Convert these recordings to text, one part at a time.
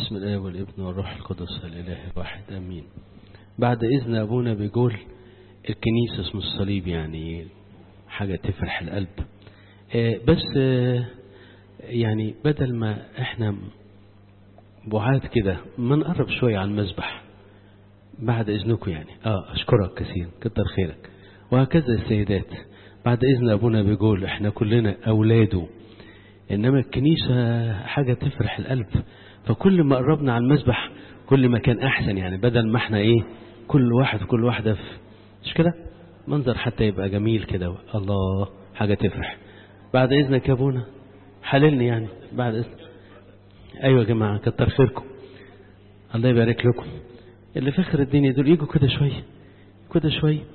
بسم الله والابن والروح القدس الإله الواحد أمين بعد إذن أبونا بيقول الكنيسة اسم الصليب يعني حاجة تفرح القلب بس يعني بدل ما احنا بعاد كده ما نقرب شوية على المذبح بعد إذنكم يعني آه أشكرك كثير كتر خيرك وهكذا السيدات بعد إذن أبونا بيقول احنا كلنا أولاده إنما الكنيسة حاجة تفرح القلب فكل ما قربنا على المذبح كل ما كان أحسن يعني بدل ما احنا إيه كل واحد كل واحدة في مش كده منظر حتى يبقى جميل كده الله حاجة تفرح بعد إذنك يا أبونا حللني يعني بعد إذن أيوة يا جماعة كتر خيركم الله يبارك لكم اللي في آخر الدنيا دول يجوا كده شوية كده شوية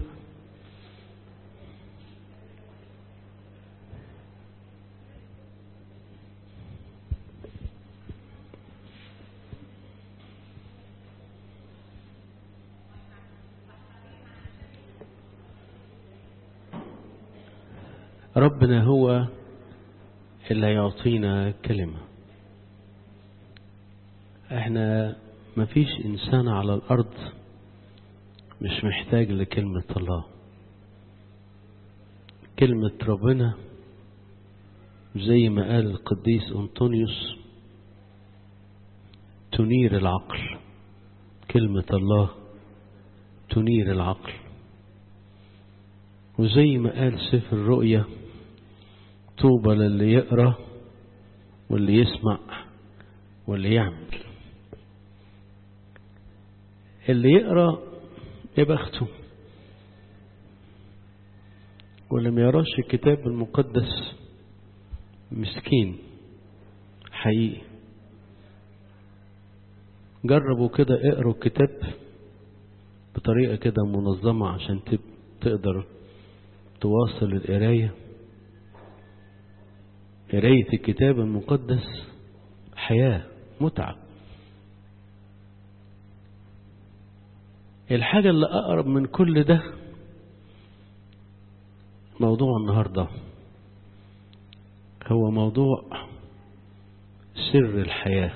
ربنا هو اللي هيعطينا كلمة احنا ما فيش انسان على الارض مش محتاج لكلمة الله كلمة ربنا زي ما قال القديس أنطونيوس تنير العقل كلمة الله تنير العقل وزي ما قال سفر الرؤيا طوبى للي يقرأ واللي يسمع واللي يعمل اللي يقرأ يا بخته واللي ما يراش الكتاب المقدس مسكين حقيقي جربوا كده اقروا الكتاب بطريقة كده منظمة عشان تقدر تواصل القراية قراية الكتاب المقدس حياة متعة الحاجة اللي أقرب من كل ده موضوع النهاردة هو موضوع سر الحياة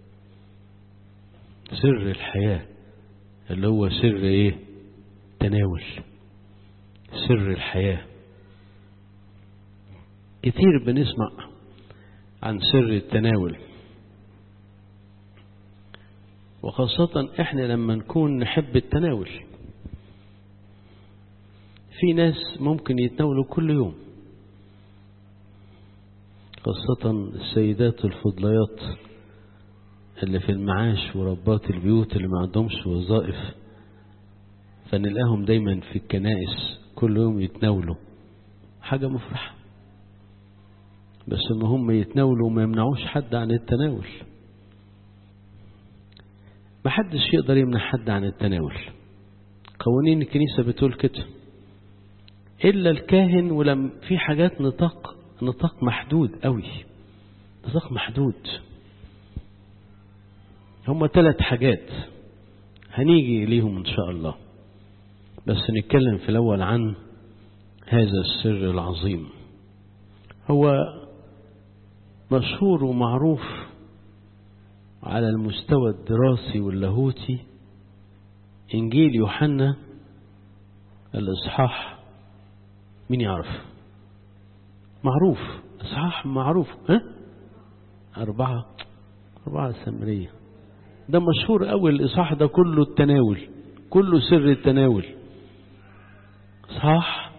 سر الحياة اللي هو سر ايه تناول سر الحياة كتير بنسمع عن سر التناول وخاصة احنا لما نكون نحب التناول في ناس ممكن يتناولوا كل يوم خاصة السيدات الفضليات اللي في المعاش وربات البيوت اللي ما عندهمش وظائف فنلاقيهم دايما في الكنائس كل يوم يتناولوا حاجة مفرحة بس ان هم يتناولوا وما يمنعوش حد عن التناول ما حدش يقدر يمنع حد عن التناول قوانين الكنيسة بتقول كده إلا الكاهن ولم في حاجات نطاق نطاق محدود قوي نطاق محدود هم ثلاث حاجات هنيجي ليهم إن شاء الله بس نتكلم في الأول عن هذا السر العظيم هو مشهور ومعروف على المستوى الدراسي واللاهوتي إنجيل يوحنا الإصحاح مين يعرف معروف إصحاح معروف ها أربعة أربعة سمرية ده مشهور قوي الإصحاح ده كله التناول كله سر التناول إصحاح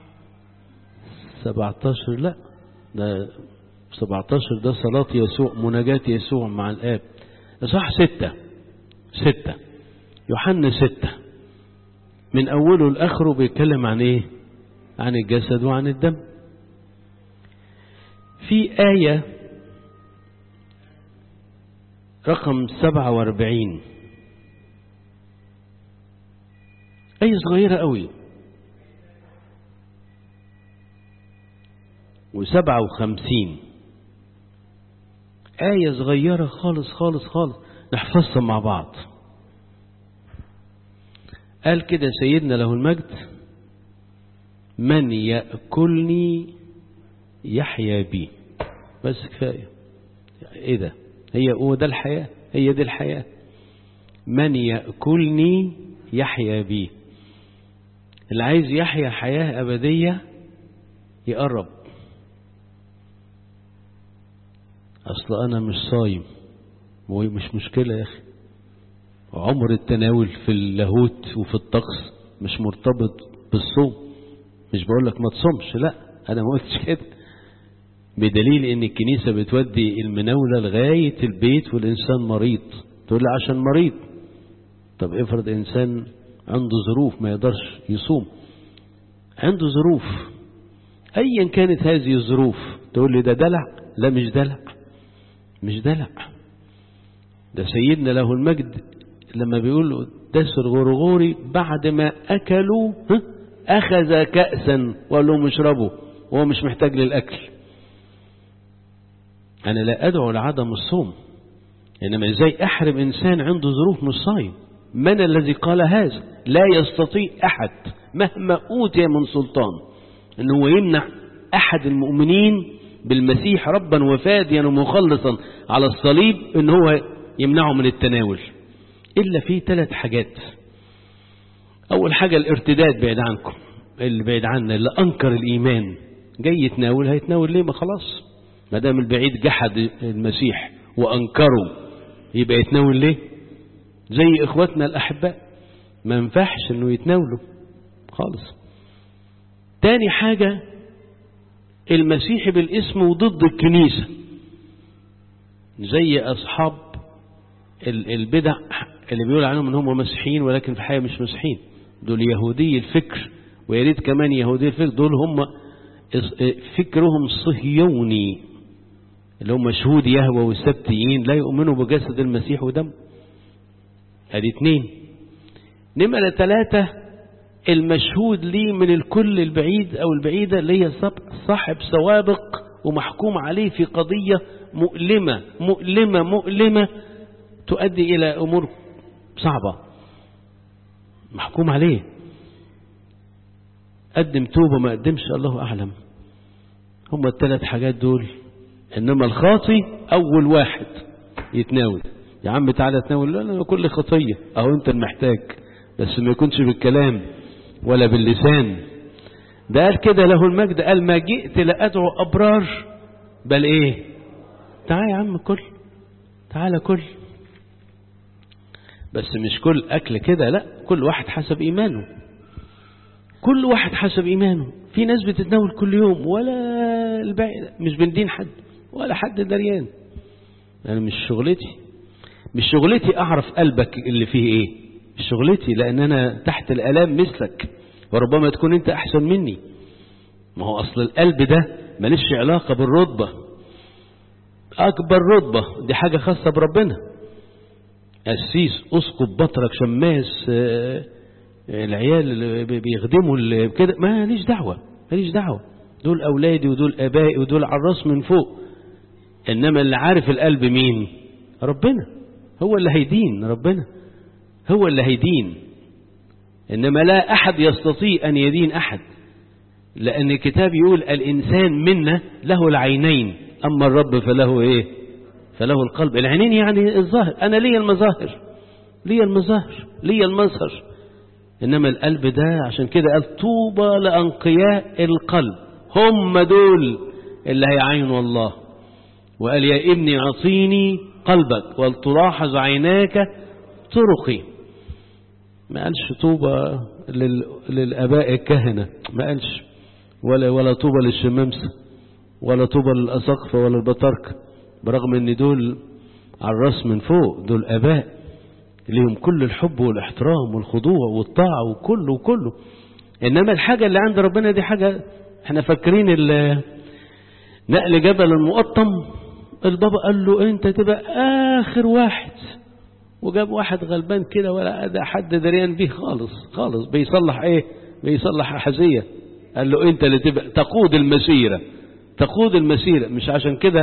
17 لا ده 17 ده صلاة يسوع مناجاة يسوع مع الآب إصحاح ستة ستة يوحنا ستة من أوله لآخره بيتكلم عن إيه؟ عن الجسد وعن الدم في آية رقم سبعة واربعين آية صغيرة قوي وسبعة وخمسين آية صغيرة خالص خالص خالص نحفظها مع بعض قال كده سيدنا له المجد من يأكلني يحيا بي بس كفاية ايه ده هي هو ده الحياة هي دي الحياة من يأكلني يحيا بي اللي عايز يحيا حياة أبدية يقرب أصل أنا مش صايم ومش مشكلة يا أخي عمر التناول في اللاهوت وفي الطقس مش مرتبط بالصوم مش بقول لك ما تصومش لا أنا ما قلتش كده بدليل ان الكنيسة بتودي المناولة لغاية البيت والإنسان مريض تقول لي عشان مريض طب افرض إنسان عنده ظروف ما يقدرش يصوم عنده ظروف أيا كانت هذه الظروف تقول لي ده دلع لا مش دلع مش دلع ده سيدنا له المجد لما بيقول دس الغرغوري بعد ما أكلوا أخذ كأسا وقال لهم اشربوا وهو مش محتاج للأكل أنا لا أدعو لعدم الصوم إنما إزاي أحرم إنسان عنده ظروف مش صايم من الذي قال هذا لا يستطيع أحد مهما أوتي من سلطان أنه يمنع أحد المؤمنين بالمسيح ربا وفاديا ومخلصا على الصليب أن هو يمنعه من التناول إلا في ثلاث حاجات أول حاجة الارتداد بعيد عنكم اللي بعيد عنا اللي أنكر الإيمان جاي يتناول هيتناول ليه ما خلاص ما دام البعيد جحد المسيح وأنكره يبقى يتناول ليه زي إخواتنا الأحباء ما ينفعش أنه يتناولوا خالص تاني حاجة المسيح بالاسم وضد الكنيسة زي أصحاب البدع اللي بيقول عنهم ان هم مسيحيين ولكن في الحقيقة مش مسيحيين دول يهودي الفكر ويا ريت كمان يهودي الفكر دول هم فكرهم صهيوني اللي هم شهود يهوى والسبتيين لا يؤمنوا بجسد المسيح ودم ادي اتنين نمرة ثلاثة المشهود لي من الكل البعيد او البعيدة اللي هي صاحب سوابق ومحكوم عليه في قضية مؤلمة مؤلمة مؤلمة تؤدي إلى أمور صعبة محكوم عليه قدم توبة ما قدمش الله أعلم هم الثلاث حاجات دول إنما الخاطي أول واحد يتناول يا عم تعالى تناول لا لا كل خطية أهو أنت المحتاج بس ما يكونش بالكلام ولا باللسان ده قال كده له المجد قال ما جئت لأدعو أبرار بل إيه تعال يا عم كل تعالى كل بس مش كل أكل كده لا كل واحد حسب إيمانه كل واحد حسب إيمانه في ناس بتتناول كل يوم ولا الباقي مش بندين حد ولا حد دريان يعني مش شغلتي مش شغلتي أعرف قلبك اللي فيه إيه مش شغلتي لأن أنا تحت الألام مثلك وربما تكون أنت أحسن مني ما هو أصل القلب ده ماليش علاقة بالرتبة أكبر رتبة دي حاجة خاصة بربنا قسيس اسقف بطرك شماس آه العيال اللي بيخدموا كده ماليش دعوة ماليش دعوة دول أولادي ودول آبائي ودول على الراس من فوق إنما اللي عارف القلب مين ربنا هو اللي هيدين ربنا هو اللي هيدين إنما لا أحد يستطيع أن يدين أحد لأن الكتاب يقول الإنسان منا له العينين أما الرب فله إيه فله القلب العينين يعني الظاهر أنا لي المظاهر لي المظاهر لي المظهر إنما القلب ده عشان كده قال طوبى لأنقياء القلب هم دول اللي هيعينوا الله وقال يا ابني أعطيني قلبك ولتلاحظ عيناك طرقي ما قالش طوبى لل... للآباء الكهنة ما قالش ولا ولا طوبى للشمامسة ولا طوبى للأسقفة ولا البطاركة برغم ان دول على الراس من فوق دول اباء ليهم كل الحب والاحترام والخضوع والطاعة وكله وكله انما الحاجة اللي عند ربنا دي حاجة احنا فاكرين نقل جبل المقطم البابا قال له انت تبقى اخر واحد وجاب واحد غلبان كده ولا ده حد دريان بيه خالص خالص بيصلح ايه بيصلح حزية قال له انت اللي تبقى تقود المسيرة تقود المسيرة مش عشان كده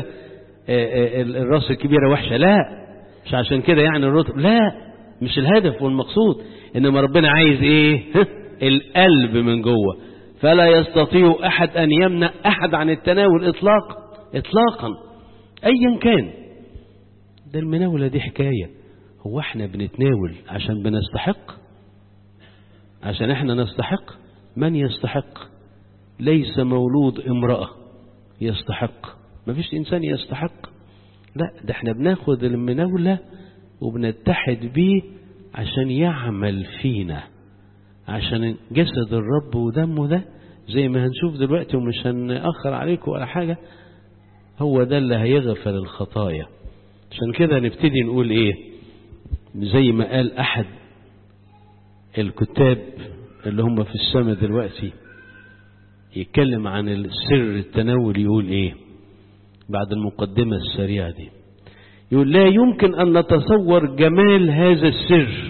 الراس الكبيرة وحشة لا مش عشان كده يعني الرتب لا مش الهدف والمقصود انما ربنا عايز ايه القلب من جوه فلا يستطيع احد ان يمنع احد عن التناول اطلاقا اطلاقا ايا كان ده المناولة دي حكاية هو احنا بنتناول عشان بنستحق عشان احنا نستحق من يستحق ليس مولود امرأة يستحق ما فيش انسان يستحق لا ده احنا بناخد المناولة وبنتحد بيه عشان يعمل فينا عشان جسد الرب ودمه ده زي ما هنشوف دلوقتي ومش هنأخر عليكم ولا حاجة هو ده اللي هيغفر الخطايا عشان كده نبتدي نقول ايه زي ما قال احد الكتاب اللي هم في السماء دلوقتي يتكلم عن السر التناول يقول ايه بعد المقدمة السريعة دي يقول لا يمكن أن نتصور جمال هذا السر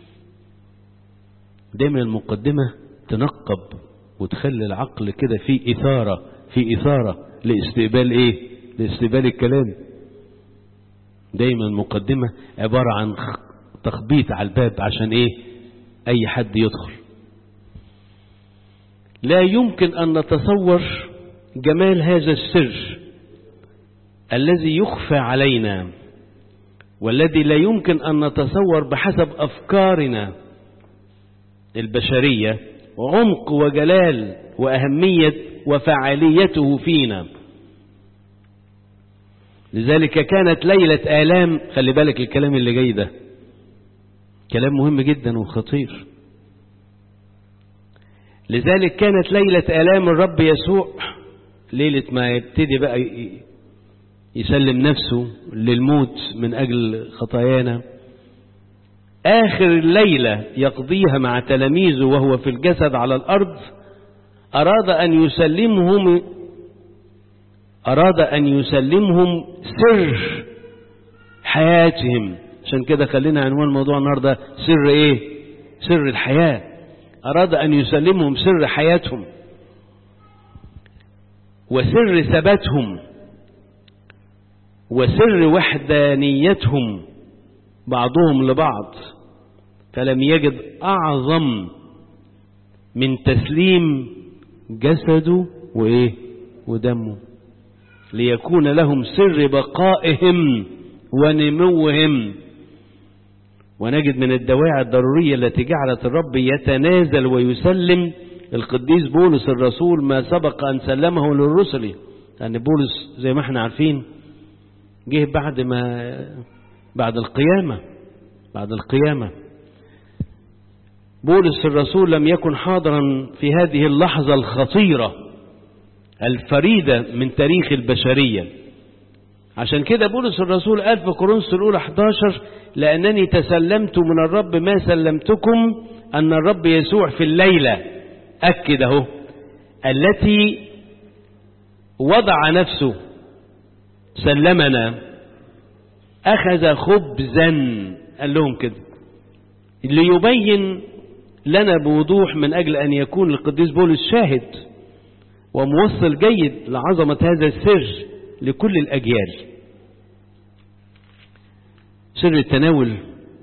دايما المقدمة تنقب وتخلي العقل كده في إثارة في إثارة لاستقبال إيه لاستقبال الكلام دايما المقدمة عبارة عن تخبيط على الباب عشان إيه أي حد يدخل لا يمكن أن نتصور جمال هذا السر الذي يخفى علينا والذي لا يمكن أن نتصور بحسب أفكارنا البشرية عمق وجلال وأهمية وفعاليته فينا لذلك كانت ليلة آلام خلي بالك الكلام اللي جاي ده كلام مهم جدا وخطير لذلك كانت ليلة آلام الرب يسوع ليلة ما يبتدي بقى يسلم نفسه للموت من أجل خطايانا آخر الليلة يقضيها مع تلاميذه وهو في الجسد على الأرض أراد أن يسلمهم أراد أن يسلمهم سر حياتهم عشان كده خلينا عنوان موضوع النهارده سر إيه؟ سر الحياة أراد أن يسلمهم سر حياتهم وسر ثباتهم وسر وحدانيتهم بعضهم لبعض فلم يجد أعظم من تسليم جسده وإيه ودمه ليكون لهم سر بقائهم ونموهم ونجد من الدواعي الضرورية التي جعلت الرب يتنازل ويسلم القديس بولس الرسول ما سبق أن سلمه للرسل لأن بولس زي ما احنا عارفين جه بعد ما بعد القيامة بعد القيامة بولس الرسول لم يكن حاضرا في هذه اللحظة الخطيرة الفريدة من تاريخ البشرية عشان كده بولس الرسول قال في كورنثوس الأولى 11 لأنني تسلمت من الرب ما سلمتكم أن الرب يسوع في الليلة أكد أهو التي وضع نفسه سلمنا أخذ خبزا قال لهم كده ليبين لنا بوضوح من أجل أن يكون القديس بولس شاهد وموصل جيد لعظمة هذا السر لكل الأجيال سر التناول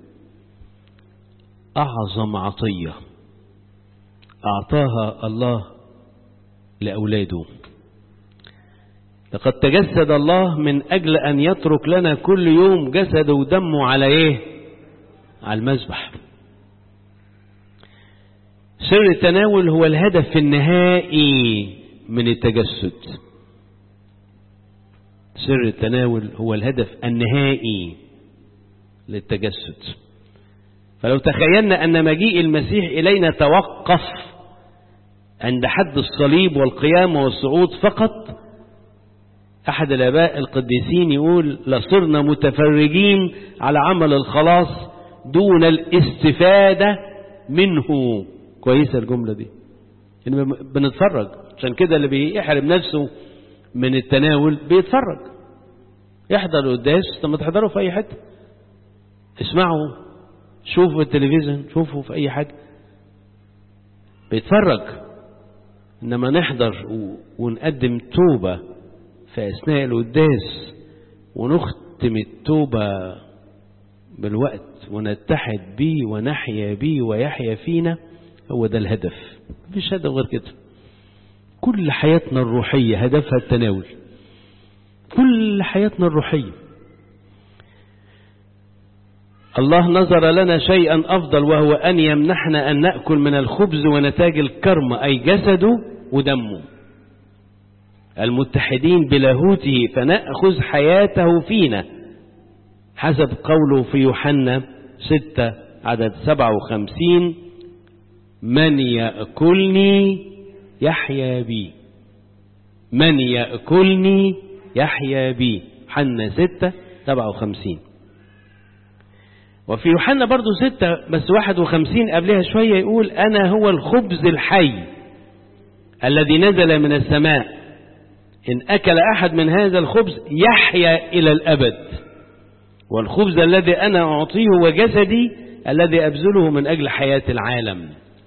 أعظم عطية أعطاها الله لأولاده لقد تجسد الله من أجل أن يترك لنا كل يوم جسده ودمه على إيه على المذبح سر التناول هو الهدف النهائي من التجسد سر التناول هو الهدف النهائي للتجسد فلو تخيلنا أن مجيء المسيح إلينا توقف عند حد الصليب والقيامة والصعود فقط أحد الآباء القديسين يقول لصرنا متفرجين على عمل الخلاص دون الاستفادة منه كويسة الجملة دي يعني بنتفرج عشان كده اللي بيحرم نفسه من التناول بيتفرج يحضر القداس طب ما تحضروا في أي حتة اسمعوا شوفوا التلفزيون شوفوا في أي حاجة بيتفرج إنما نحضر ونقدم توبة في أثناء القداس ونختم التوبة بالوقت ونتحد بيه ونحيا بيه ويحيا فينا هو ده الهدف مفيش هدف غير كده كل حياتنا الروحية هدفها التناول كل حياتنا الروحية الله نظر لنا شيئا أفضل وهو أن يمنحنا أن نأكل من الخبز ونتاج الكرم أي جسده ودمه المتحدين بلاهوته فنأخذ حياته فينا حسب قوله في يوحنا ستة عدد سبعة وخمسين من يأكلني يحيا بي من يأكلني يحيا بي حنا ستة سبعة وخمسين وفي يوحنا برضو ستة بس واحد وخمسين قبلها شوية يقول أنا هو الخبز الحي الذي نزل من السماء إن أكل أحد من هذا الخبز يحيا إلى الأبد والخبز الذي أنا أعطيه هو جسدي الذي أبذله من أجل حياة العالم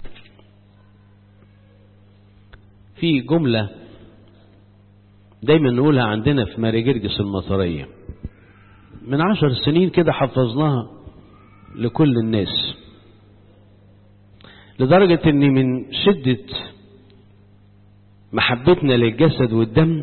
في جملة دايما نقولها عندنا في ماري جرجس المطرية من عشر سنين كده حفظناها لكل الناس لدرجة ان من شدة محبتنا للجسد والدم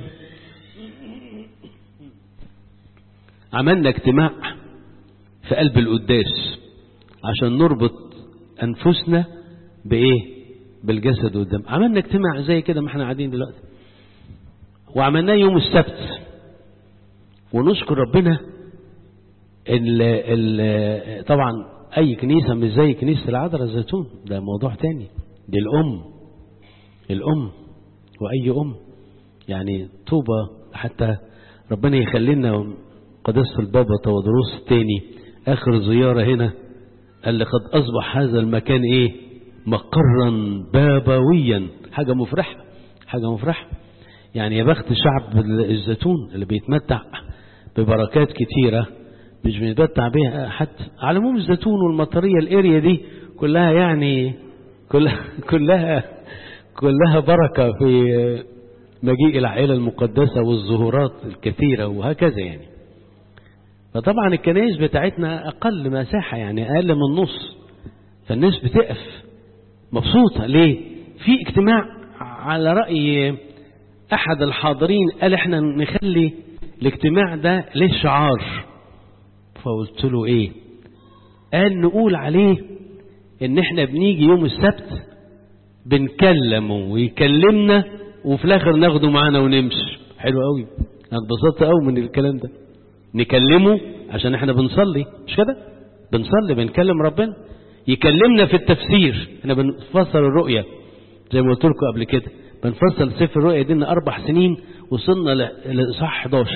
عملنا اجتماع في قلب القداس عشان نربط انفسنا بايه بالجسد والدم عملنا اجتماع زي كده ما احنا قاعدين دلوقتي وعملناه يوم السبت ونشكر ربنا ال ال طبعا اي كنيسة مش زي كنيسة العذراء الزيتون ده موضوع تاني دي الام الام واي ام يعني طوبة حتى ربنا يخلينا قداسة البابا تودروس التاني اخر زيارة هنا قال لي قد اصبح هذا المكان ايه مقرا بابويا حاجة مفرحة حاجة مفرحة يعني يا بخت شعب الزيتون اللي بيتمتع ببركات كتيرة مش بيتمتع بيها حد على العموم الزيتون والمطرية الاريا دي كلها يعني كلها كلها كلها بركة في مجيء العائلة المقدسة والظهورات الكثيرة وهكذا يعني فطبعا الكنائس بتاعتنا أقل مساحة يعني أقل من نص فالناس بتقف مبسوطة ليه في اجتماع على رأي أحد الحاضرين قال احنا نخلي الاجتماع ده ليه شعار فقلت له ايه قال نقول عليه ان احنا بنيجي يوم السبت بنكلمه ويكلمنا وفي الاخر ناخده معانا ونمشي حلو قوي انا اتبسطت قوي من الكلام ده نكلمه عشان احنا بنصلي مش كده بنصلي بنكلم ربنا يكلمنا في التفسير احنا بنفسر الرؤية زي ما قلت لكم قبل كده بنفسر سفر الرؤية دي اربع سنين وصلنا لاصحاح 11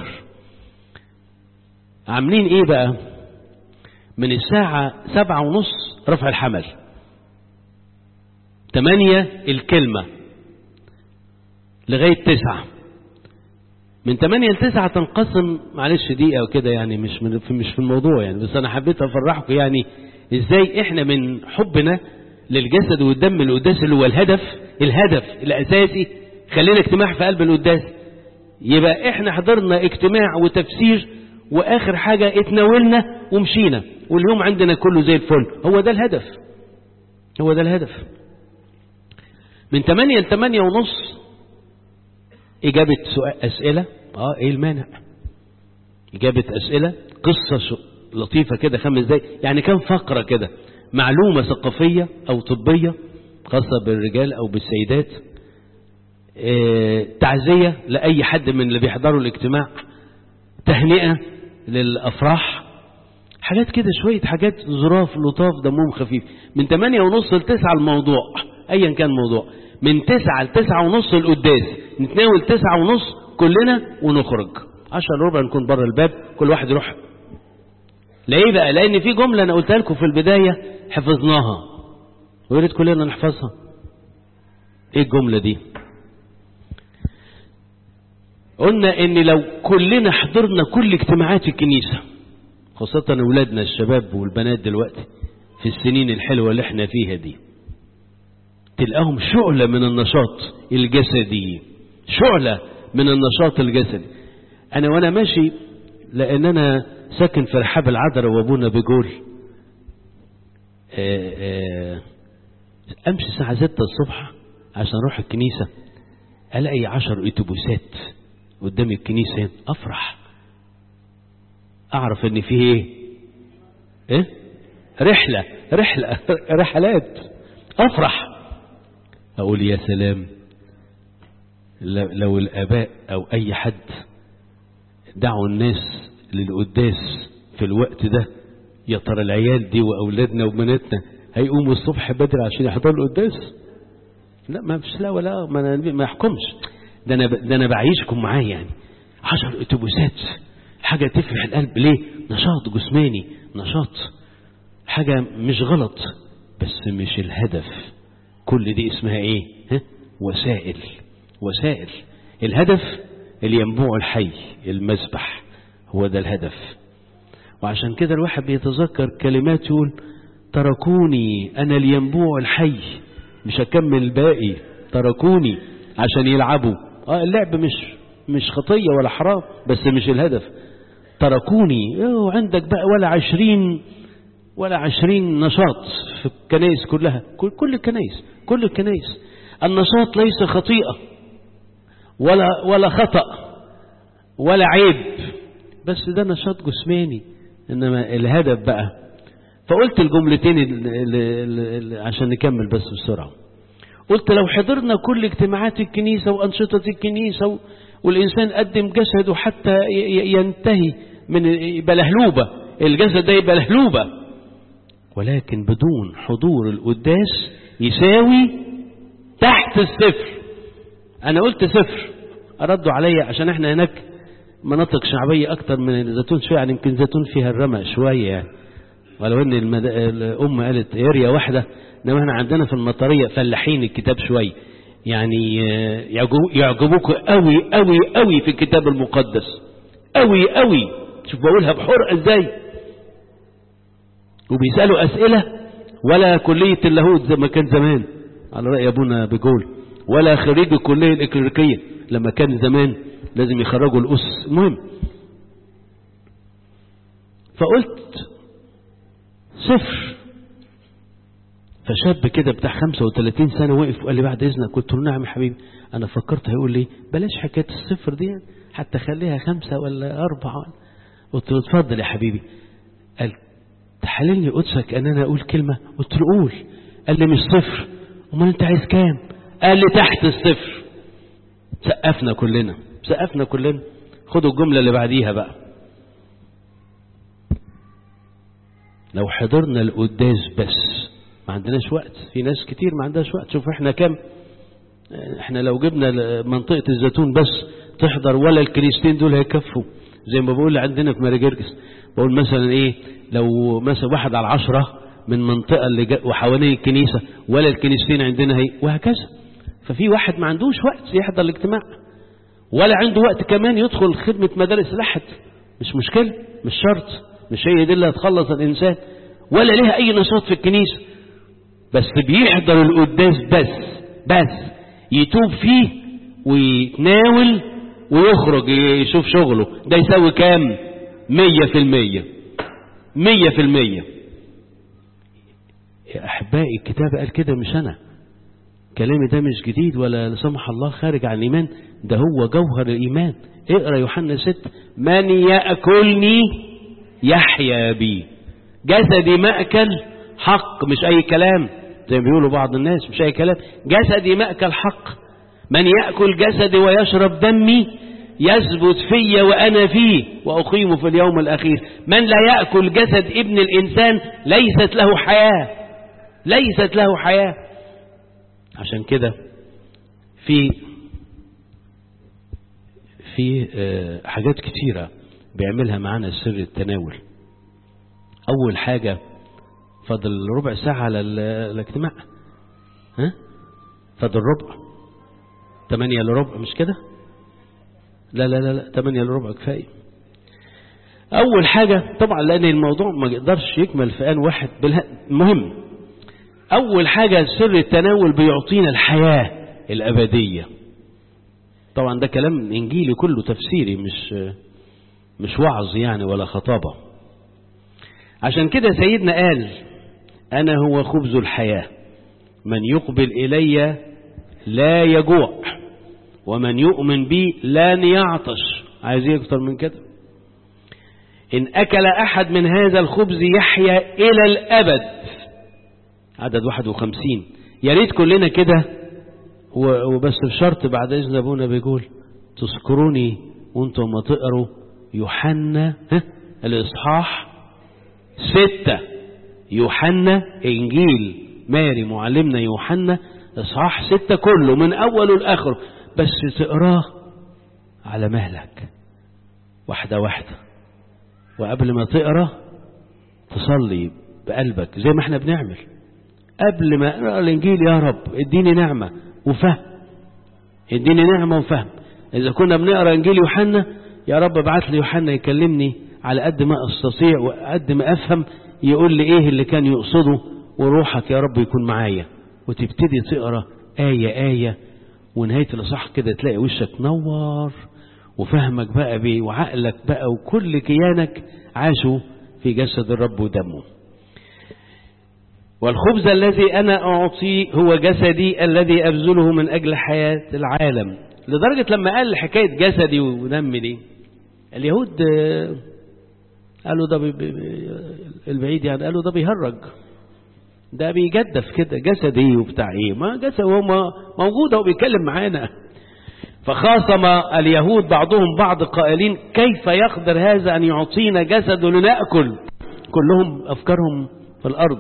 عاملين ايه بقى من الساعة سبعة ونص رفع الحمل تمانية الكلمة لغاية تسعة من تمانية لتسعة تنقسم معلش دقيقة وكده يعني مش من في مش في الموضوع يعني بس أنا حبيت أفرحكم يعني إزاي إحنا من حبنا للجسد والدم القداس اللي هو الهدف الهدف الأساسي خلينا اجتماع في قلب القداس يبقى إحنا حضرنا اجتماع وتفسير وآخر حاجة اتناولنا ومشينا واليوم عندنا كله زي الفل هو ده الهدف هو ده الهدف من 8 ل 8 ونص إجابة سؤال أسئلة آه إيه المانع إجابة أسئلة قصة لطيفة كده خمس دقايق يعني كم فقرة كده معلومة ثقافية أو طبية خاصة بالرجال أو بالسيدات اه تعزية لأي حد من اللي بيحضروا الاجتماع تهنئة للأفراح حاجات كده شوية حاجات ظراف لطاف دمهم خفيف من 8 ونص ل 9 الموضوع ايا كان الموضوع من 9 ل 9 ونص القداس نتناول 9 ونص كلنا ونخرج 10 ربع نكون بره الباب كل واحد يروح ليه بقى لان في جملة انا قلتها لكم في البداية حفظناها ويا ريت كلنا نحفظها ايه الجملة دي قلنا ان لو كلنا حضرنا كل اجتماعات الكنيسة خاصة اولادنا الشباب والبنات دلوقتي في السنين الحلوة اللي احنا فيها دي تلقاهم شعلة من النشاط الجسدي شعلة من النشاط الجسدي انا وانا ماشي لان انا ساكن في رحاب العذراء وابونا بيقول امشي الساعة ستة الصبح عشان اروح الكنيسة الاقي عشر اتوبيسات قدام الكنيسة هنا افرح اعرف ان فيه ايه ايه رحلة رحلة رحلات أفرح أقول يا سلام لو الآباء أو أي حد دعوا الناس للقداس في الوقت ده يا ترى العيال دي وأولادنا وبناتنا هيقوموا الصبح بدري عشان يحضروا القداس لا ما فيش لا ولا ما أنا ما يحكمش ده أنا ده أنا بعيشكم معايا يعني عشر أتوبيسات حاجة تفرح القلب ليه نشاط جسماني نشاط حاجة مش غلط بس مش الهدف كل دي اسمها ايه ها؟ وسائل وسائل الهدف الينبوع الحي المذبح هو ده الهدف وعشان كده الواحد بيتذكر كلمات يقول تركوني انا الينبوع الحي مش هكمل الباقي تركوني عشان يلعبوا اه اللعب مش مش خطية ولا حرام بس مش الهدف تركوني عندك بقى ولا عشرين ولا عشرين نشاط في الكنائس كلها كل, كل الكنائس كل الكنائس النشاط ليس خطيئة ولا ولا خطأ ولا عيب بس ده نشاط جسماني انما الهدف بقى فقلت الجملتين عشان نكمل بس بسرعة قلت لو حضرنا كل اجتماعات الكنيسة وأنشطة الكنيسة والإنسان قدم جسده حتى ينتهي من بلهلوبة الجسد ده يبقى لهلوبة ولكن بدون حضور القداس يساوي تحت الصفر أنا قلت صفر أردوا عليا عشان احنا هناك مناطق شعبية أكتر من الزيتون شوية يعني يمكن زيتون فيها الرمق شوية يعني ولو ان المد... الام قالت اريا واحده انما احنا عندنا في المطريه فلاحين الكتاب شويه يعني يعجبوك قوي قوي قوي في الكتاب المقدس قوي قوي شوف بقولها بحرقه ازاي وبيسالوا اسئله ولا كليه اللاهوت زي ما كان زمان على راي ابونا بيقول ولا خريج الكليه الاكليريكيه لما كان زمان لازم يخرجوا الاس المهم فقلت صفر فشاب كده بتاع 35 سنة وقف وقال لي بعد إذنك قلت له نعم يا حبيبي أنا فكرت هيقول لي بلاش حكاية الصفر دي حتى خليها خمسة ولا أربعة قلت له اتفضل يا حبيبي قال تحللني قدسك أن أنا أقول كلمة قلت له قول قال لي مش صفر أمال أنت عايز كام قال لي تحت الصفر سقفنا كلنا سقفنا كلنا خدوا الجملة اللي بعديها بقى لو حضرنا القداس بس ما عندناش وقت في ناس كتير ما عندهاش وقت شوف احنا كم احنا لو جبنا منطقة الزيتون بس تحضر ولا الكنيستين دول هيكفوا زي ما بقول عندنا في ماريجرجس بقول مثلا ايه لو مثلا واحد على عشرة من منطقة اللي وحوالين الكنيسة ولا الكنيستين عندنا هي وهكذا ففي واحد ما عندوش وقت يحضر الاجتماع ولا عنده وقت كمان يدخل خدمة مدارس الأحد مش مشكلة مش شرط مش هي دي اللي هتخلص الإنسان ولا ليها أي نشاط في الكنيسة بس بيحضر القداس بس بس يتوب فيه ويتناول ويخرج يشوف شغله ده يساوي كام مية في المية مية في المية يا أحبائي الكتاب قال كده مش أنا كلامي ده مش جديد ولا لا سمح الله خارج عن الإيمان ده هو جوهر الإيمان اقرأ يوحنا ست من يأكلني يحيا بي جسدي مأكل حق مش أي كلام زي ما بيقولوا بعض الناس مش أي كلام جسدي مأكل حق من يأكل جسدي ويشرب دمي يثبت في وأنا فيه وأقيم في اليوم الأخير من لا يأكل جسد ابن الإنسان ليست له حياة ليست له حياة عشان كده في في حاجات كتيرة بيعملها معانا سر التناول أول حاجة فاضل ربع ساعة على الاجتماع ها فاضل ربع تمانية لربع مش كده لا لا لا لا تمانية لربع كفاية أول حاجة طبعا لأن الموضوع ما يقدرش يكمل في آن واحد المهم أول حاجة سر التناول بيعطينا الحياة الأبدية طبعا ده كلام إنجيلي كله تفسيري مش مش وعظ يعني ولا خطابة عشان كده سيدنا قال أنا هو خبز الحياة من يقبل إلي لا يجوع ومن يؤمن بي لن يعطش عايز ايه اكتر من كده إن أكل أحد من هذا الخبز يحيا إلى الأبد عدد 51 يا ريت كلنا كده وبس بشرط بعد إذن أبونا بيقول تذكروني وانتم ما تقروا يوحنا الإصحاح ستة يوحنا إنجيل ماري معلمنا يوحنا إصحاح ستة كله من أوله لآخره بس تقراه على مهلك واحدة واحدة وقبل ما تقرا تصلي بقلبك زي ما احنا بنعمل قبل ما اقرا الانجيل يا رب اديني نعمه وفهم اديني نعمه وفهم اذا كنا بنقرا انجيل يوحنا يا رب ابعت لي يوحنا يكلمني على قد ما استطيع وقد ما افهم يقول لي ايه اللي كان يقصده وروحك يا رب يكون معايا وتبتدي تقرا ايه ايه ونهايه الاصحاح كده تلاقي وشك نور وفهمك بقى بيه وعقلك بقى وكل كيانك عاشوا في جسد الرب ودمه والخبز الذي أنا أعطيه هو جسدي الذي أبذله من أجل حياة العالم لدرجة لما قال حكاية جسدي ودمي دي اليهود قالوا ده بي بي البعيد يعني قالوا ده بيهرج ده بيجدف كده جسدي وبتاع ايه ما جسد هو موجود هو بيتكلم معانا فخاصم اليهود بعضهم بعض قائلين كيف يقدر هذا أن يعطينا جسد لنأكل كلهم أفكارهم في الأرض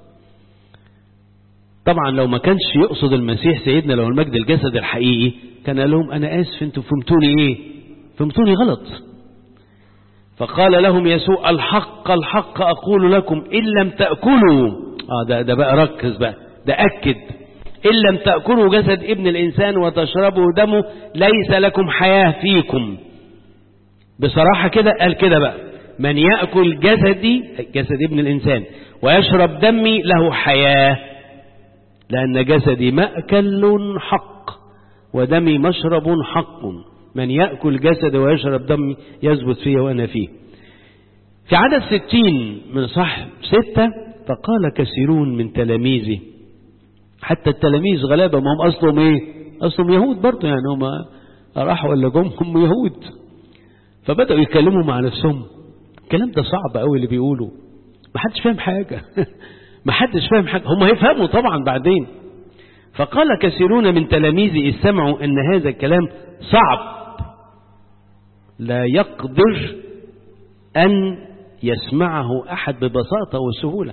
طبعا لو ما كانش يقصد المسيح سيدنا لو المجد الجسد الحقيقي كان قال لهم أنا آسف أنتم فهمتوني إيه فهمتوني غلط فقال لهم يسوع الحق الحق أقول لكم إن لم تأكلوا آه ده, ده بقى ركز بقى ده أكد إن لم تأكلوا جسد ابن الإنسان وتشربوا دمه ليس لكم حياة فيكم بصراحة كده قال كده بقى من يأكل جسدي جسد ابن الإنسان ويشرب دمي له حياة لأن جسدي مأكل حق ودمي مشرب حق من يأكل جسدي ويشرب دمي يثبت فيه وأنا فيه في عدد ستين من صح ستة فقال كثيرون من تلاميذه حتى التلاميذ غلابة ما هم أصلهم إيه أصلهم يهود برضه يعني هم راحوا ولا جم هم يهود فبدأوا يتكلموا مع نفسهم الكلام ده صعب قوي اللي بيقولوا ما حدش فاهم حاجة ما حدش فاهم حاجة هم هيفهموا طبعا بعدين فقال كثيرون من تلاميذه إذ سمعوا أن هذا الكلام صعب لا يقدر أن يسمعه أحد ببساطة وسهولة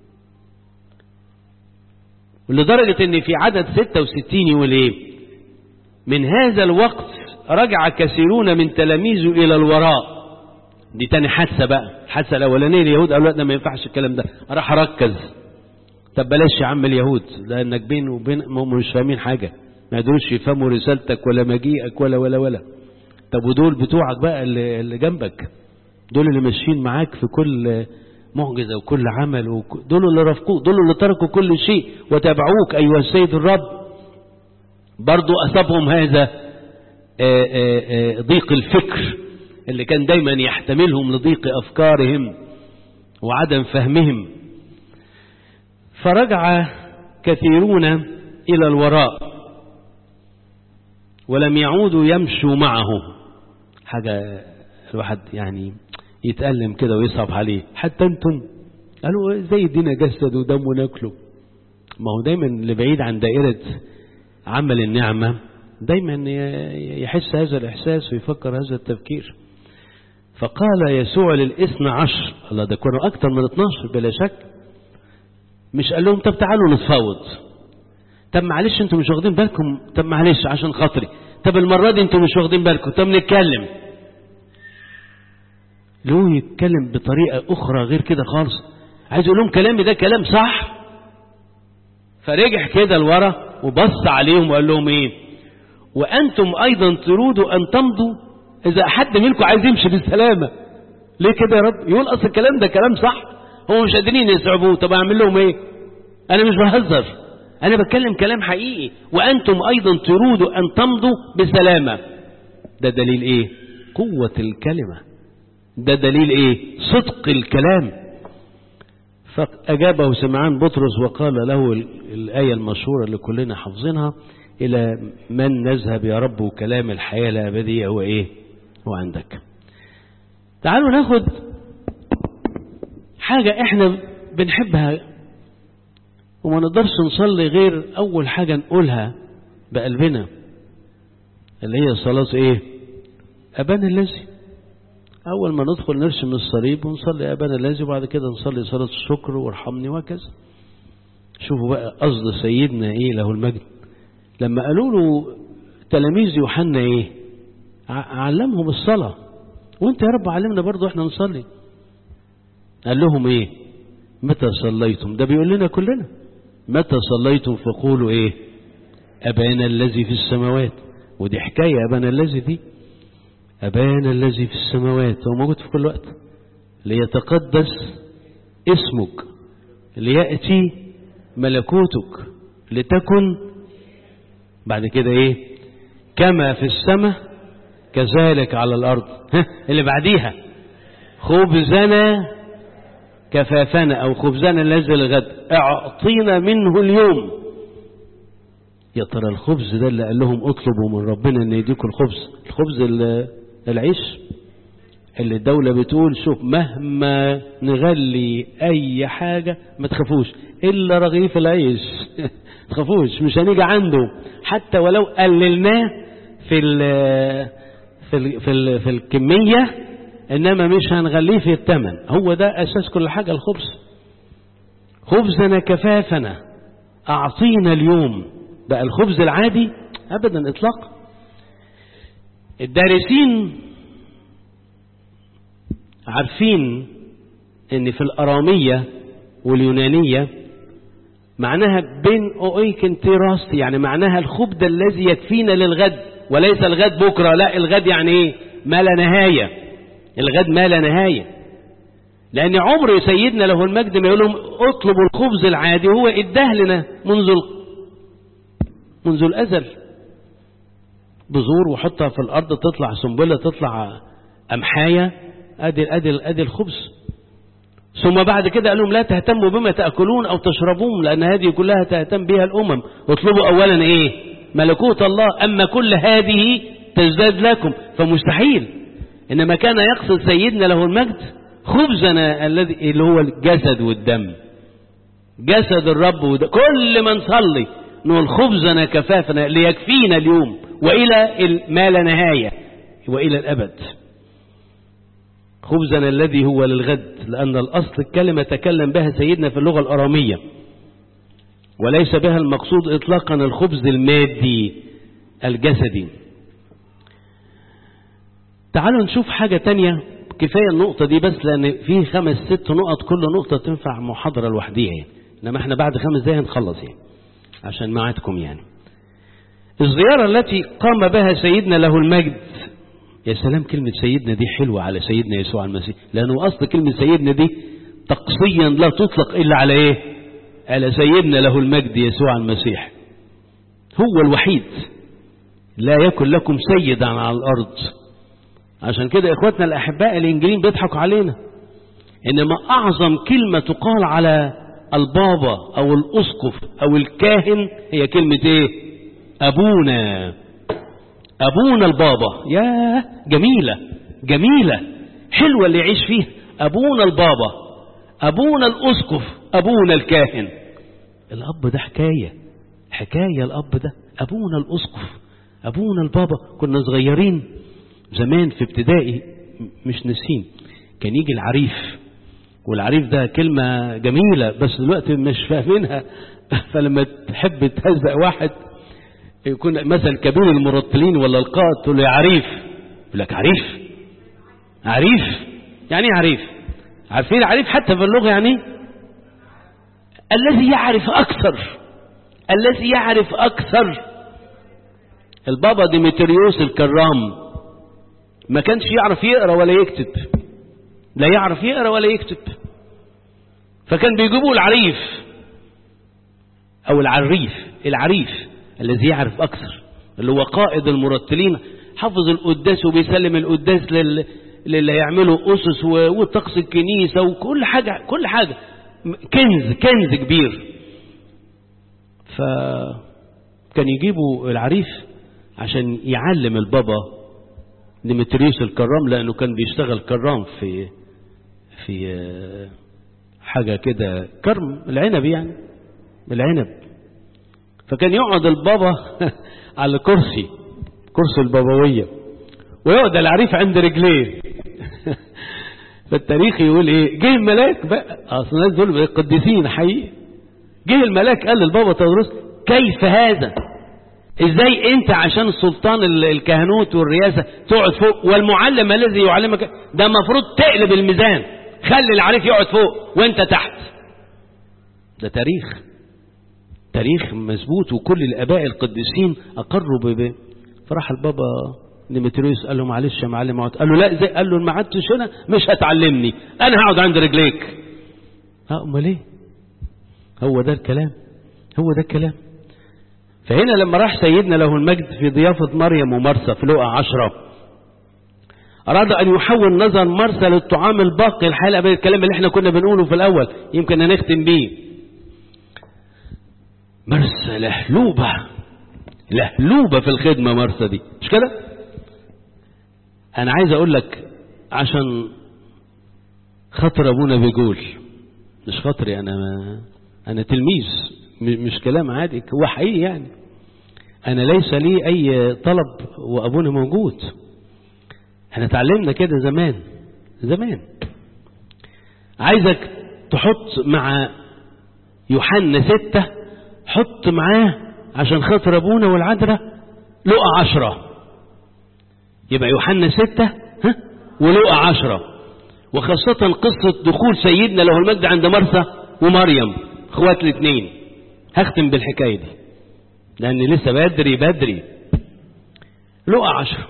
لدرجة ان في عدد 66 يقول ايه من هذا الوقت رجع كثيرون من تلاميذه الى الوراء دي تاني حادثة بقى الحادثة الاولانية اليهود قالوا لا ما ينفعش الكلام ده راح اركز طب بلاش يا عم اليهود لانك بين وبين هم مش فاهمين حاجة ما يقدروش يفهموا رسالتك ولا مجيئك ولا ولا ولا طب ودول بتوعك بقى اللي, اللي جنبك دول اللي ماشيين معاك في كل معجزة وكل عمل وك... دول اللي رافقوك دول اللي تركوا كل شيء وتابعوك أيها السيد الرب برضو أصابهم هذا آآ آآ ضيق الفكر اللي كان دايما يحتملهم لضيق أفكارهم وعدم فهمهم فرجع كثيرون إلى الوراء ولم يعودوا يمشوا معه حاجة الواحد يعني يتألم كده ويصعب عليه حتى انتم قالوا ازاي يدينا جسد ودم وناكله ما هو دايما اللي بعيد عن دائرة عمل النعمة دايما يحس هذا الإحساس ويفكر هذا التفكير فقال يسوع للإثنى عشر الله ده كانوا أكثر من 12 بلا شك مش قال لهم طب تعالوا نتفاوض طب معلش انتوا مش واخدين بالكم طب معلش عشان خاطري طب المرة دي انتوا مش واخدين بالكم طب نتكلم له يتكلم بطريقة أخرى غير كده خالص عايز يقول لهم كلامي ده كلام صح فرجع كده لورا وبص عليهم وقال لهم ايه وأنتم أيضا تريدوا أن تمضوا إذا حد منكم عايز يمشي بالسلامة ليه كده يا رب يقول أصل الكلام ده كلام صح هم مش قادرين يستوعبوه طب أعمل لهم إيه أنا مش بهزر أنا بتكلم كلام حقيقي وأنتم أيضا تريدوا أن تمضوا بسلامة ده دليل إيه قوة الكلمة ده دليل إيه صدق الكلام فأجابه سمعان بطرس وقال له الآية المشهورة اللي كلنا حافظينها إلى من نذهب يا رب وكلام الحياة الأبدية هو إيه هو عندك تعالوا ناخد حاجة احنا بنحبها وما نقدرش نصلي غير أول حاجة نقولها بقلبنا اللي هي صلاة ايه أبانا الذي أول ما ندخل نرسم الصليب ونصلي أبانا الذي وبعد كده نصلي صلاة الشكر وارحمني وهكذا شوفوا بقى قصد سيدنا ايه له المجد لما قالوا له تلاميذ يوحنا ايه علمهم الصلاة وانت يا رب علمنا برضو احنا نصلي قال لهم ايه متى صليتم ده بيقول لنا كلنا متى صليتم فقولوا ايه أبانا الذي في السماوات ودي حكاية أبانا الذي دي أبانا الذي في السماوات هو موجود في كل وقت ليتقدس اسمك ليأتي ملكوتك لتكن بعد كده ايه كما في السماء كذلك على الأرض ها اللي بعديها خبزنا كفافنا أو خبزنا الذي الغد اعطينا منه اليوم يا ترى الخبز ده اللي قال لهم اطلبوا من ربنا ان يديكم الخبز الخبز العيش اللي الدولة بتقول شوف مهما نغلي اي حاجة ما تخافوش الا رغيف العيش ما تخافوش مش هنيجي عنده حتى ولو قللناه في ال في ال في, ال في الكمية انما مش هنغليه في الثمن هو ده اساس كل حاجة الخبز خبزنا كفافنا اعطينا اليوم بقى الخبز العادي ابدا اطلاقا الدارسين عارفين ان في الارامية واليونانية معناها بين اويكن تيراست يعني معناها الخبز الذي يكفينا للغد وليس الغد بكرة لا الغد يعني ايه ما لا نهاية الغد ما لا نهاية لان عمر سيدنا له المجد ما يقول لهم اطلبوا الخبز العادي هو اداه لنا منذ منذ الازل بذور وحطها في الارض تطلع سنبله تطلع امحايه ادي ادي ادي الخبز ثم بعد كده قال لهم لا تهتموا بما تاكلون او تشربون لان هذه كلها تهتم بها الامم اطلبوا اولا ايه ملكوت الله اما كل هذه تزداد لكم فمستحيل انما كان يقصد سيدنا له المجد خبزنا الذي اللي هو الجسد والدم جسد الرب وده كل ما نصلي نقول خبزنا كفافنا ليكفينا اليوم والى ما لا نهايه والى الابد خبزنا الذي هو للغد لأن الأصل الكلمة تكلم بها سيدنا في اللغة الأرامية وليس بها المقصود إطلاقا الخبز المادي الجسدي تعالوا نشوف حاجة تانية كفاية النقطة دي بس لأن في خمس ست نقط كل نقطة تنفع محاضرة لوحديها يعني. إنما احنا بعد خمس دقايق نخلص يعني عشان معادكم يعني الزيارة التي قام بها سيدنا له المجد يا سلام كلمة سيدنا دي حلوة على سيدنا يسوع المسيح لأنه أصل كلمة سيدنا دي تقصيا لا تطلق إلا على إيه على سيدنا له المجد يسوع المسيح هو الوحيد لا يكن لكم سيدا على الأرض عشان كده إخواتنا الأحباء الإنجليين بيضحكوا علينا إنما أعظم كلمة تقال على البابا أو الأسقف أو الكاهن هي كلمة إيه أبونا أبونا البابا يا جميلة جميلة حلوة اللي يعيش فيها أبونا البابا أبونا الأسقف أبونا الكاهن الأب ده حكاية حكاية الأب ده أبونا الأسقف أبونا البابا كنا صغيرين زمان في ابتدائي مش نسين كان يجي العريف والعريف ده كلمة جميلة بس دلوقتي مش فاهمينها فلما تحب تهزق واحد يكون مثلا كبير المرتلين ولا القائد تقول له يا عريف يقول لك عريف عريف يعني ايه عريف عارفين عريف حتى في اللغة يعني الذي يعرف أكثر الذي يعرف أكثر البابا ديمتريوس الكرام ما كانش يعرف يقرأ ولا يكتب لا يعرف يقرأ ولا يكتب فكان بيجيبوا العريف أو العريف العريف الذي يعرف أكثر اللي هو قائد المرتلين حفظ القداس وبيسلم القداس لل... للي هيعملوا أسس و... وطقس الكنيسة وكل حاجة كل حاجة كنز كنز كبير فكان يجيبوا العريف عشان يعلم البابا ديمتريوس الكرام لأنه كان بيشتغل كرام في في حاجة كده كرم العنب يعني العنب فكان يقعد البابا على الكرسي كرسي البابوية ويقعد العريف عند رجليه فالتاريخ يقول ايه جه الملاك بقى اصل الناس دول قديسين حقيقي جه الملاك قال للبابا تدرس كيف هذا ازاي انت عشان سلطان الكهنوت والرياسة تقعد فوق والمعلم الذي يعلمك ده مفروض تقلب الميزان خلي العريف يقعد فوق وانت تحت ده تاريخ تاريخ مظبوط وكل الاباء القديسين اقروا بب فراح البابا ديمتريوس قال له معلش يا معلم اقعد قال له لا ازاي قال له ما قعدتش هنا مش هتعلمني انا هقعد عند رجليك اه امال ايه هو ده الكلام هو ده الكلام فهنا لما راح سيدنا له المجد في ضيافة مريم ومرسى في لقى عشرة أراد أن يحول نظر مرسى للطعام الباقي الحياة الأبدية الكلام اللي احنا كنا بنقوله في الأول يمكن نختم بيه مرسى لهلوبة لهلوبة في الخدمة مرسى دي مش كده أنا عايز أقول لك عشان خاطر أبونا بيقول مش خاطري أنا ما أنا تلميذ مش كلام عادي هو حقيقي يعني أنا ليس لي أي طلب وأبونا موجود احنا اتعلمنا كده زمان زمان عايزك تحط مع يوحنا ستة حط معاه عشان خاطر أبونا والعذراء لقى عشرة يبقى يوحنا ستة ها ولقى عشرة وخاصة قصة دخول سيدنا له المجد عند مرثا ومريم اخوات الاثنين هختم بالحكاية دي لأن لسه بدري بدري لقى عشرة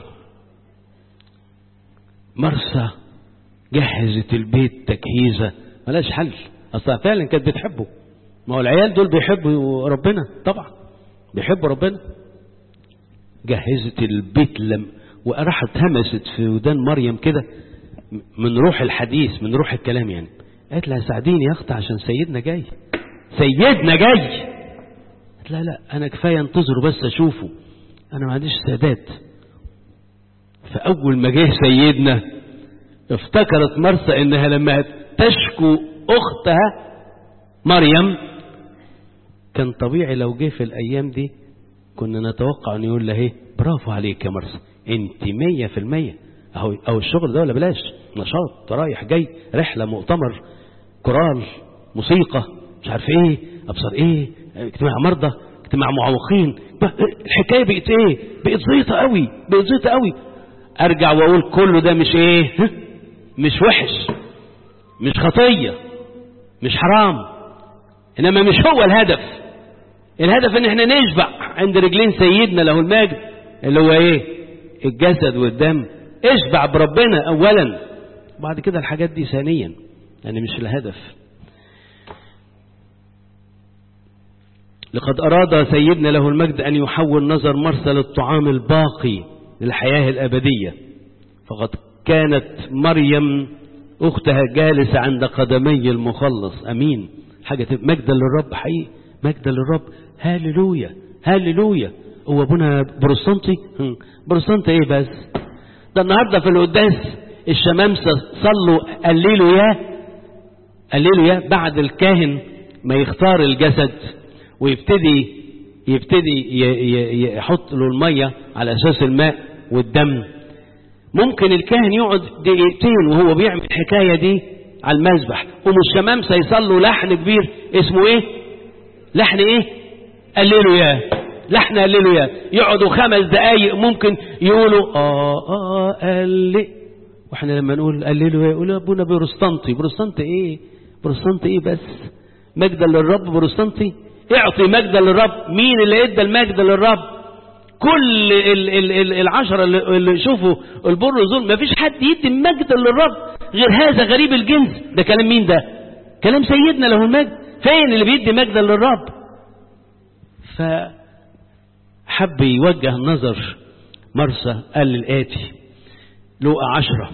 مرسى جهزت البيت تجهيزة ملاش حل أصلا فعلا كانت بتحبه ما هو العيال دول بيحبوا ربنا طبعا بيحبوا ربنا جهزت البيت لم وراحت همست في ودان مريم كده من روح الحديث من روح الكلام يعني قالت لها ساعديني يا اختي عشان سيدنا جاي سيدنا جاي قالت لا لا انا كفايه انتظره بس اشوفه انا ما عنديش سادات فاول ما جه سيدنا افتكرت مرسى انها لما تشكو اختها مريم كان طبيعي لو جه في الايام دي كنا نتوقع ان يقول لها ايه برافو عليك يا مرسى انت مية في المية اهو او الشغل ده ولا بلاش نشاط رايح جاي رحلة مؤتمر كورال موسيقى مش عارف ايه ابصر ايه اجتماع مرضى اجتماع معوقين الحكاية بقت ايه بقت زيطة قوي بقت زيطة قوي ارجع واقول كله ده مش ايه مش وحش مش خطية مش حرام انما مش هو الهدف الهدف ان احنا نشبع عند رجلين سيدنا له المجد اللي هو ايه الجسد والدم اشبع بربنا اولا وبعد كده الحاجات دي ثانيا يعني مش الهدف لقد أراد سيدنا له المجد أن يحول نظر مرسى للطعام الباقي للحياة الأبدية فقد كانت مريم أختها جالسة عند قدمي المخلص أمين حاجة مجدا للرب حقيقي مجدا للرب هاللويا هاللويا هو ابونا بروستانتي بروستانتي ايه بس ده النهارده في القداس الشمامسه صلوا قللوا يا قللوا يا بعد الكاهن ما يختار الجسد ويبتدي يبتدي يحط له الميه على اساس الماء والدم ممكن الكاهن يقعد دقيقتين وهو بيعمل الحكايه دي على المذبح هم الشمامسه يصلوا لحن كبير اسمه ايه لحن ايه قللوا يا لحن قللوا يا يقعدوا خمس دقايق ممكن يقولوا اه اه قل واحنا لما نقول قللوا يا يقولوا ابونا بروستانتي بروستانتي ايه بروستانتي ايه بس مجدا للرب بروستانتي اعطي مجدا للرب مين اللي ادى المجد للرب كل ال ال ال العشرة اللي شوفوا البر دول ما فيش حد يدي مجدا للرب غير هذا غريب الجنس ده كلام مين ده كلام سيدنا له المجد فين اللي بيدي مجدا للرب فحب يوجه النظر مرسى قال للآتي لقى عشرة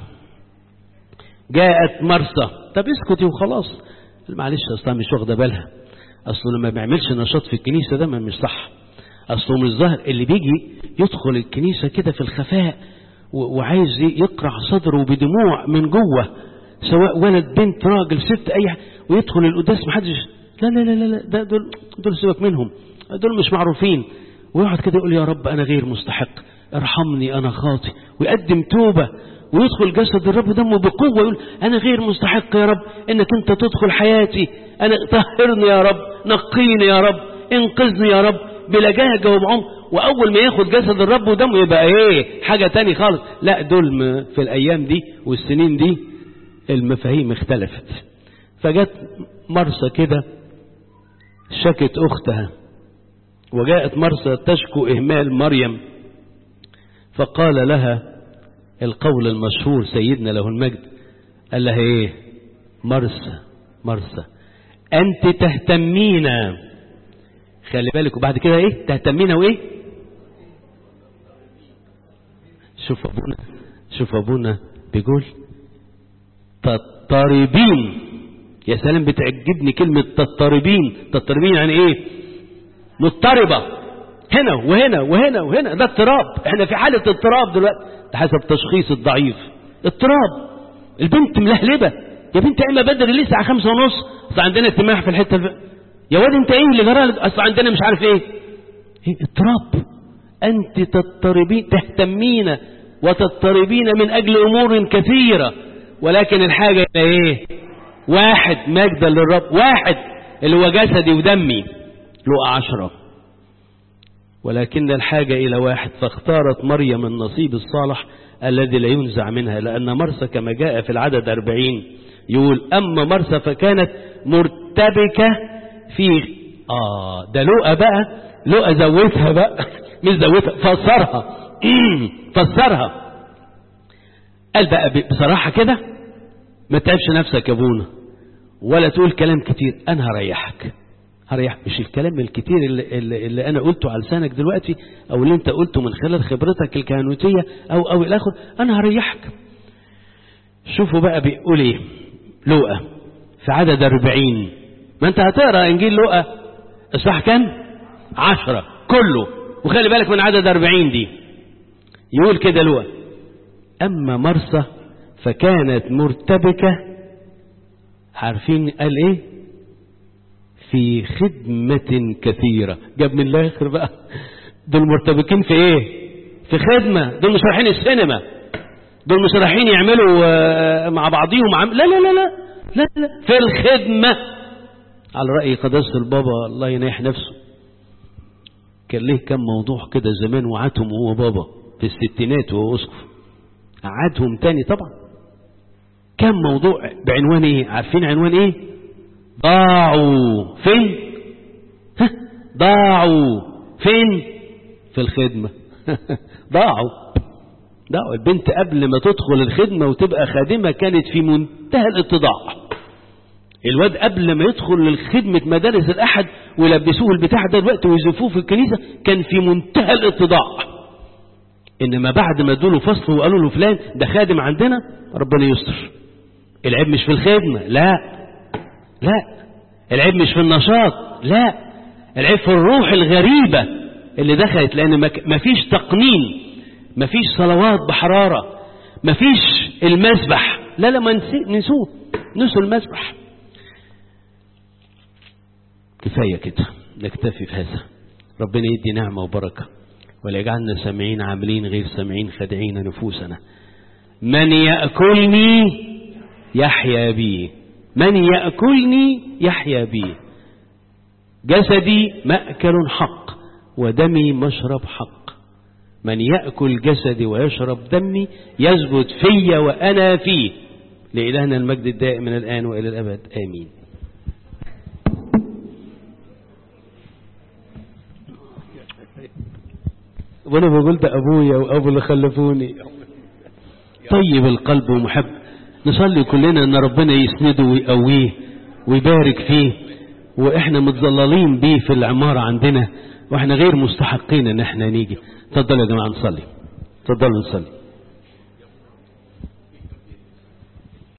جاءت مرسى طب اسكتي وخلاص معلش اصلا مش واخده بالها اصله لما بيعملش نشاط في الكنيسه ده ما مش صح اصله مش ظاهر اللي بيجي يدخل الكنيسه كده في الخفاء وعايز يقرع صدره بدموع من جوه سواء ولد بنت راجل ست اي حاجة ويدخل القداس محدش لا لا لا لا, لا ده دول دول سيبك منهم دول مش معروفين ويقعد كده يقول يا رب انا غير مستحق ارحمني انا خاطي ويقدم توبه ويدخل جسد الرب دمه بقوه يقول انا غير مستحق يا رب انك انت تدخل حياتي انا طهرني يا رب نقيني يا رب انقذني يا رب بلجاجه وبعمق واول ما ياخد جسد الرب ودمه يبقى ايه حاجه تاني خالص لا دول م- في الايام دي والسنين دي المفاهيم اختلفت فجت مرسى كده شكت اختها وجاءت مرسى تشكو اهمال مريم فقال لها القول المشهور سيدنا له المجد قال لها ايه مرسى مرسى انت تهتمين خلي بالك وبعد كده ايه تهتمين وايه شوف ابونا شوف ابونا بيقول تضطربين يا سلام بتعجبني كلمة تضطربين تضطربين يعني ايه مضطربة هنا وهنا وهنا وهنا ده اضطراب احنا في حالة اضطراب دلوقتي ده حسب تشخيص الضعيف اضطراب البنت ملهلبة يا بنت اما بدري ليه الساعة خمسة ونص اصل عندنا اجتماع في الحتة الف... يا واد انت ايه اللي جرالك اصل عندنا مش عارف ايه ايه اضطراب انت تضطربين تهتمين وتضطربين من اجل امور كثيرة ولكن الحاجة الى ايه واحد مجدا للرب واحد اللي هو جسدي ودمي لقى عشرة ولكن الحاجة إلى واحد فاختارت مريم النصيب الصالح الذي لا ينزع منها لأن مرسى كما جاء في العدد أربعين يقول أما مرسى فكانت مرتبكة في آه ده لقى بقى لقى زودها بقى مش زودها فسرها فسرها قال بقى بصراحة كده ما تعبش نفسك يا ابونا ولا تقول كلام كتير انا هريحك هريح مش الكلام الكتير اللي, اللي, اللي انا قلته على لسانك دلوقتي او اللي انت قلته من خلال خبرتك الكهنوتية او او الاخر انا هريحك شوفوا بقى بيقول ايه لوقا في عدد أربعين ما انت هتقرا انجيل لوقا الصح كام عشرة كله وخلي بالك من عدد أربعين دي يقول كده لوقا اما مرسى فكانت مرتبكة عارفين قال ايه في خدمة كثيرة جاب من الاخر بقى دول مرتبكين في ايه في خدمة دول مش رايحين السينما دول مش رايحين يعملوا مع بعضيهم عم... لا لا لا لا لا لا في الخدمة على رأي قداسة البابا الله ينيح نفسه كان ليه كم موضوع كده زمان وعدهم هو بابا في الستينات وهو اسقف عادهم تاني طبعا كم موضوع بعنوان ايه عارفين عنوان ايه ضاعوا فين ها ضاعوا فين في الخدمة ضاعوا ضاعوا البنت قبل ما تدخل الخدمة وتبقى خادمة كانت في منتهى الاتضاع الواد قبل ما يدخل لخدمة مدارس الأحد ويلبسوه البتاع ده الوقت ويزفوه في الكنيسة كان في منتهى الاتضاع إنما بعد ما ادوا له فصل وقالوا له فلان ده خادم عندنا ربنا يستر العيب مش في الخدمة لا لا العيب مش في النشاط لا العيب في الروح الغريبة اللي دخلت لأن مفيش تقنين مفيش صلوات بحرارة مفيش المسبح لا لا ما نسوه نسوا المسبح كفاية كده نكتفي في هذا ربنا يدي نعمة وبركة وليجعلنا سامعين عاملين غير سامعين خادعين نفوسنا من يأكلني يحيا بي من يأكلني يحيا بي جسدي مأكل حق ودمي مشرب حق من يأكل جسدي ويشرب دمي يثبت في وأنا فيه لإلهنا المجد الدائم من الآن وإلى الأبد آمين وانا بقول ده ابويا وابو اللي خلفوني طيب القلب ومحب نصلي كلنا ان ربنا يسنده ويقويه ويبارك فيه واحنا متظللين بيه في العمارة عندنا واحنا غير مستحقين ان احنا نيجي تفضلوا يا جماعة نصلي تفضلوا نصلي